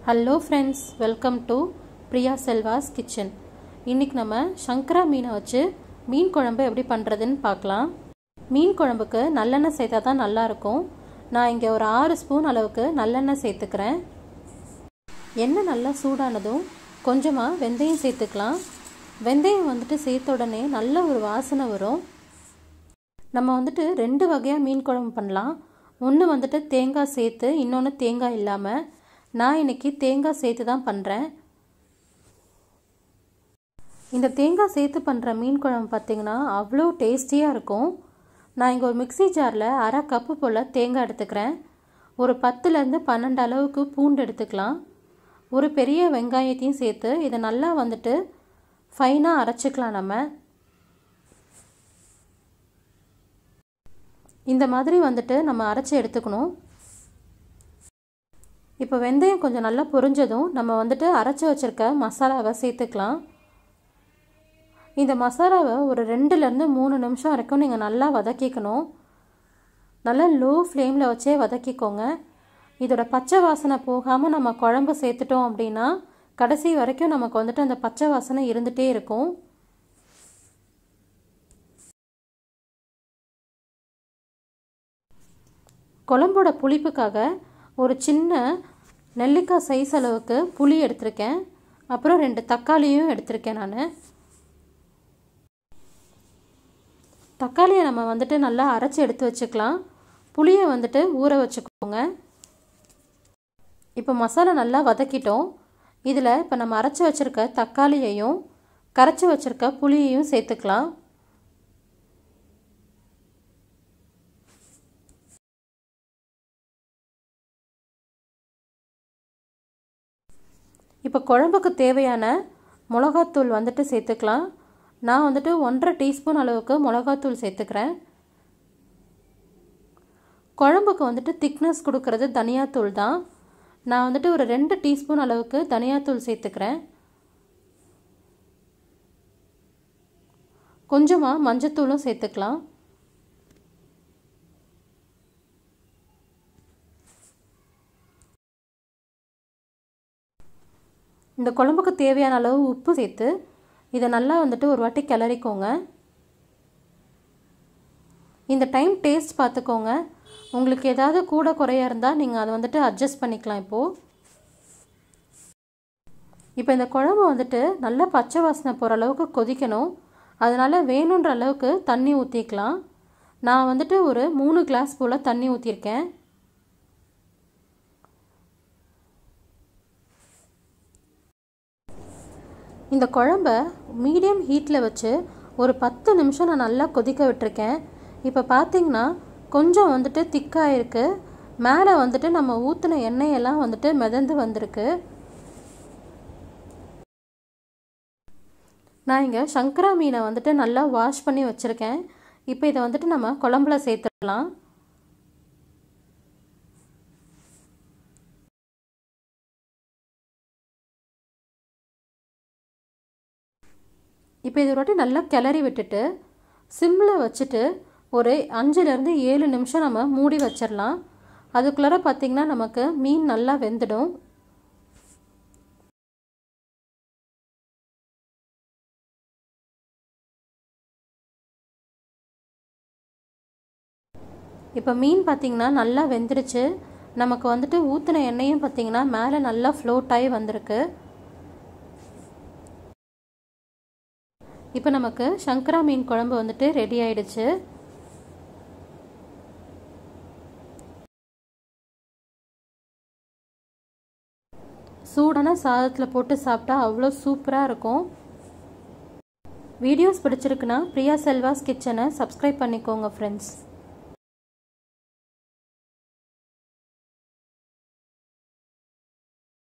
hello friends welcome to Priya Selva's kitchen இன்றைக்கி நம்ம சங்கரா மீனை வச்சு மீன் குழம்பு எப்படி பண்ணுறதுன்னு பார்க்கலாம் மீன் குழம்புக்கு நல்லெண்ணெய் சேர்த்தா தான் நல்லாயிருக்கும் நான் இங்கே ஒரு ஆறு ஸ்பூன் அளவுக்கு நல்லெண்ணெய் சேர்த்துக்கிறேன் எண்ணெய் நல்லா சூடானதும் கொஞ்சமாக வெந்தயம் சேர்த்துக்கலாம் வெந்தயம் வந்துட்டு சேர்த்த உடனே நல்ல ஒரு வாசனை வரும் நம்ம வந்துட்டு ரெண்டு வகையாக மீன் குழம்பு பண்ணலாம் ஒன்று வந்துட்டு தேங்காய் சேர்த்து இன்னொன்று தேங்காய் இல்லாமல் நான் இன்றைக்கி தேங்காய் சேர்த்து தான் பண்ணுறேன் இந்த தேங்காய் சேர்த்து பண்ணுற மீன் குழம்பு பார்த்திங்கன்னா அவ்வளோ டேஸ்டியாக இருக்கும் நான் இங்கே ஒரு மிக்சி ஜாரில் அரை கப்பு போல் தேங்காய் எடுத்துக்கிறேன் ஒரு பத்துலேருந்து பன்னெண்டு அளவுக்கு பூண்டு எடுத்துக்கலாம் ஒரு பெரிய வெங்காயத்தையும் சேர்த்து இதை நல்லா வந்துட்டு ஃபைனாக அரைச்சிக்கலாம் நம்ம இந்த மாதிரி வந்துட்டு நம்ம அரைச்சி எடுத்துக்கணும் இப்போ வெந்தயம் கொஞ்சம் நல்லா பொரிஞ்சதும் நம்ம வந்துட்டு அரைச்சி வச்சுருக்க மசாலாவை சேர்த்துக்கலாம் இந்த மசாலாவை ஒரு ரெண்டுலேருந்து மூணு நிமிஷம் வரைக்கும் நீங்கள் நல்லா வதக்கிக்கணும் நல்லா லோ ஃப்ளேமில் வச்சே வதக்கிக்கோங்க இதோட பச்சை வாசனை போகாமல் நம்ம குழம்பு சேர்த்துட்டோம் அப்படின்னா கடைசி வரைக்கும் நமக்கு வந்துட்டு அந்த பச்சை வாசனை இருந்துகிட்டே இருக்கும் குழம்போட புளிப்புக்காக ஒரு சின்ன நெல்லிக்காய் சைஸ் அளவுக்கு புளி எடுத்திருக்கேன் அப்புறம் ரெண்டு தக்காளியும் எடுத்திருக்கேன் நான் தக்காளியை நம்ம வந்துட்டு நல்லா அரைச்சி எடுத்து வச்சுக்கலாம் புளியை வந்துட்டு ஊற வச்சுக்கோங்க இப்போ மசாலா நல்லா வதக்கிட்டோம் இதில் இப்போ நம்ம அரைச்சி வச்சுருக்க தக்காளியையும் கரைச்சி வச்சுருக்க புளியையும் சேர்த்துக்கலாம் இப்போ குழம்புக்கு தேவையான மிளகாத்தூள் வந்துட்டு சேர்த்துக்கலாம் நான் வந்துட்டு ஒன்றரை டீஸ்பூன் அளவுக்கு மிளகாத்தூள் சேர்த்துக்கிறேன் குழம்புக்கு வந்துட்டு திக்னஸ் கொடுக்கறது தனியாத்தூள் தான் நான் வந்துட்டு ஒரு ரெண்டு டீஸ்பூன் அளவுக்கு தனியாத்தூள் சேர்த்துக்கிறேன் கொஞ்சமாக மஞ்சத்தூளும் சேர்த்துக்கலாம் இந்த குழம்புக்கு தேவையான அளவு உப்பு சேர்த்து இதை நல்லா வந்துட்டு ஒரு வாட்டி கிளறிக்கோங்க இந்த டைம் டேஸ்ட் பார்த்துக்கோங்க உங்களுக்கு ஏதாவது கூட குறையாக இருந்தால் நீங்கள் அதை வந்துட்டு அட்ஜஸ்ட் பண்ணிக்கலாம் இப்போது இப்போ இந்த குழம்பு வந்துட்டு நல்லா பச்சை வாசனை போகிற அளவுக்கு கொதிக்கணும் அதனால் வேணுன்ற அளவுக்கு தண்ணி ஊற்றிக்கலாம் நான் வந்துட்டு ஒரு மூணு கிளாஸ் போல் தண்ணி ஊற்றிருக்கேன் இந்த குழம்ப மீடியம் ஹீட்டில் வச்சு ஒரு பத்து நிமிஷம் நான் நல்லா கொதிக்க விட்டுருக்கேன் இப்போ பார்த்தீங்கன்னா கொஞ்சம் வந்துட்டு திக்காக இருக்குது மேலே வந்துட்டு நம்ம ஊற்றின எண்ணெயெல்லாம் வந்துட்டு மிதந்து வந்திருக்கு நான் இங்கே சங்கரா மீனை வந்துட்டு நல்லா வாஷ் பண்ணி வச்சுருக்கேன் இப்போ இதை வந்துட்டு நம்ம குழம்புல சேர்த்துடலாம் இப்போ இது ஒரு வாட்டி நல்லா கிளறி விட்டுட்டு சிம்மில் வச்சுட்டு ஒரு அஞ்சுலேருந்து ஏழு நிமிஷம் நம்ம மூடி வச்சிடலாம் அதுக்குள்ளார பார்த்திங்கன்னா நமக்கு மீன் நல்லா வெந்துடும் இப்போ மீன் பார்த்திங்கன்னா நல்லா வெந்துருச்சு நமக்கு வந்துட்டு ஊற்றின எண்ணெயும் பார்த்திங்கன்னா மேலே நல்லா ஃப்ளோட் ஆகி வந்திருக்கு இப்போ நமக்கு சங்கரா மீன் குழம்பு வந்துட்டு ரெடி ஆயிடுச்சு சூடான சாதத்தில் போட்டு சாப்பிட்டா அவ்வளோ சூப்பராக இருக்கும் வீடியோஸ் பிடிச்சிருக்குன்னா பிரியா செல்வாஸ் கிச்சனை சப்ஸ்கிரைப் பண்ணிக்கோங்க ஃப்ரெண்ட்ஸ்